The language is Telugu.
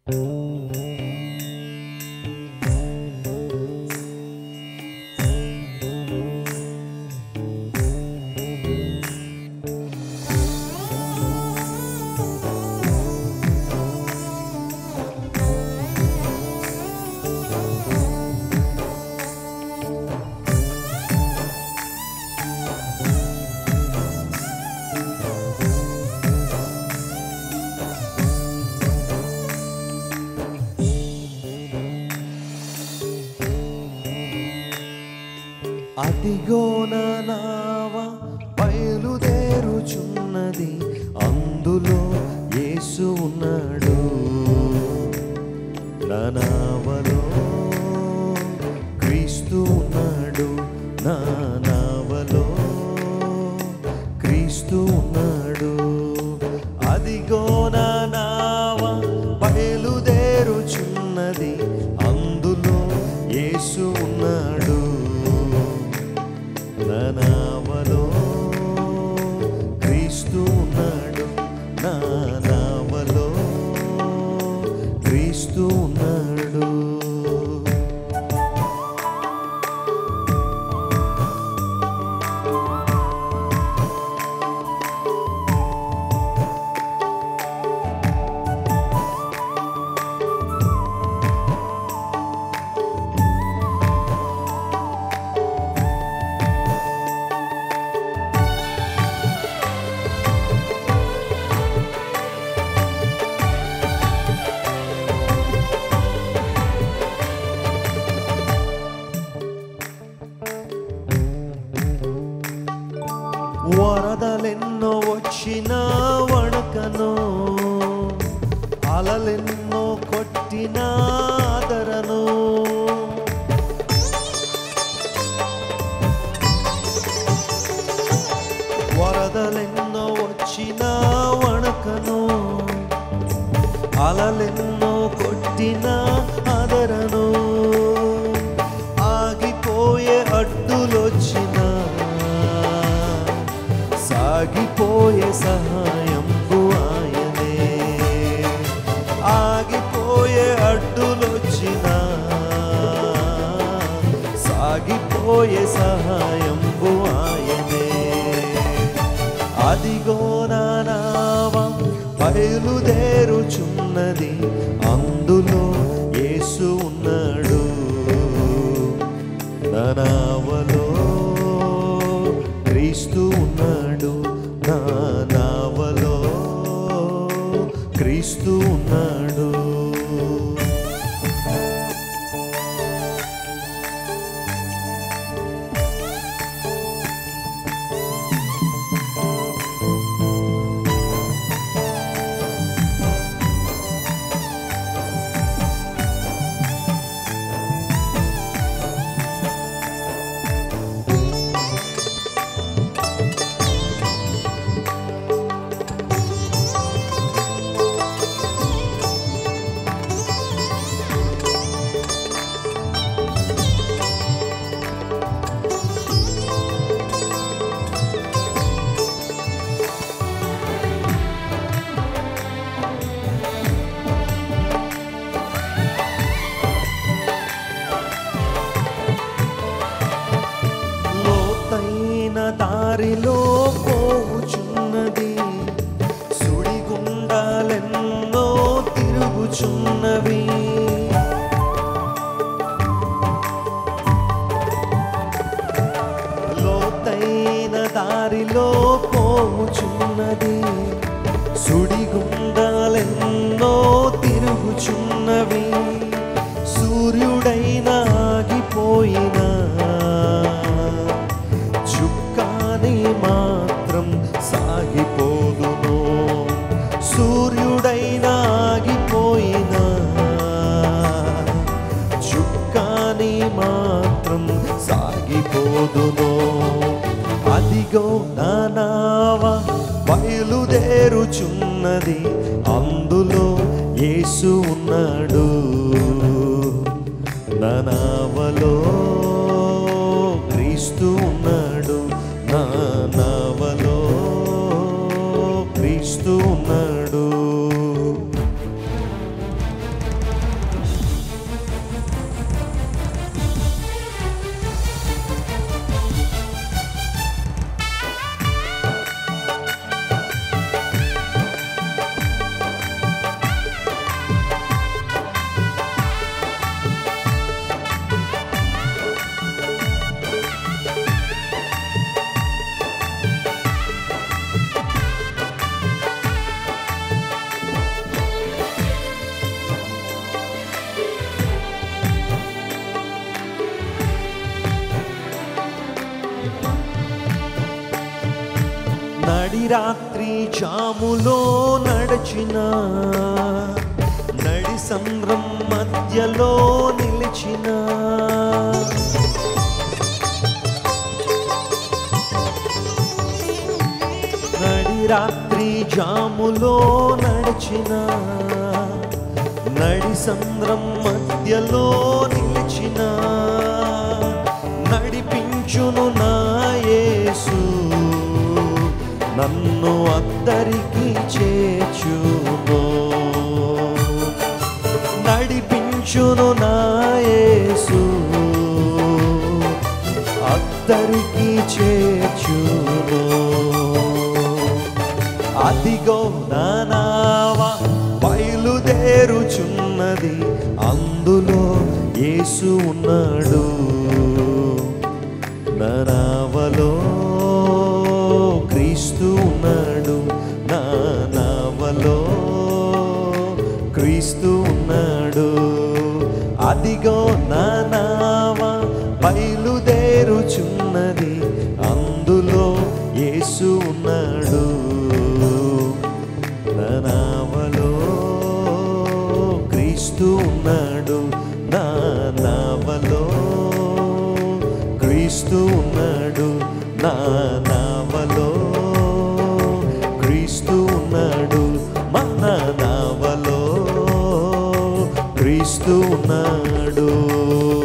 అదిగోన నావ బయలుదేరుచున్నది అందులో యేసు ఉన్నాడు నా నావలో క్రీస్తు ఉన్నాడు నా నావలో క్రీస్తు ఉన్నాడు అదిగో నా నావ బయలుదేరుచున్నది అందులో యేసు ఉన్నాడు నా నావలో క్రీస్తు ఉన్నాడు నా నావలో క్రీస్తు ఉన్నాడు వరదలెన్నో వచ్చినా వణకను అలలెన్నో కొట్టినా ఆదరను వరదలెన్నో వచ్చినా వణకను అలలెన్నో కొట్టినా ఆదరను ఆగిపోయే అడ్డులొచ్చినా సాగిపోయే సహాయంకు ఆయనే ఆగిపోయే అడ్డులొచ్చినా సాగిపోయే సహాయంకు ఆయనే అదిగో నా నావ బయలుదేరుచున్నది అందులో యేసు ఉన్నాడు నా నావలో క్రీస్తు ఉన్నాడు నా నావలో క్రీస్తు ఉన్నాడు లోతైన దారిలో పోవుచున్నది సుడిగుండాలెన్నో తిరుగుచున్నవి లోతైన దారిలో పోవుచున్నది సుడిగుండాలెన్నో తిరుగుచున్నవి సూర్యుడైన ఆగిపోయినా చుక్కాని మాత్రం సాగిపోదును సూర్యుడైన ఆగిపోయినా చుక్కాని మాత్రం సాగిపోదును అదిగో నా నావ బయలుదేరుచున్నది అందులో యేసు ఉన్నాడు నా నావలో క్రీస్తు ఉన్నాడు నా నావలో క్రీస్తు ఉన్నాడు రాత్రి జాములో నడచిన నడి సంద్రం మధ్యలో నిలిచిన నడి రాత్రి జాములో నడిచిన నడి సంద్రం మధ్యలో నిలిచిన నడిపించును నా యేసు నన్ను అద్దరికి చేర్చును నడిపించును నా యేసు అద్దరికి చేర్చును అదిగో నా నావ బయలుదేరుచున్నది అందులో యేసు ఉన్నాడు నా నావలో క్రీస్తు ఉన్నాడు నా నావలో క్రీస్తు ఉన్నాడు అదిగో నా నావ బయలుదేరుచున్నది అందులో యేసు ఉన్నాడు నా నావలో క్రీస్తు ఉన్నాడు నా నావలో క్రీస్తు ఉన్నాడు నా నావలో క్రీస్తు ఉన్నాడు మన నావలో క్రీస్తు ఉన్నాడు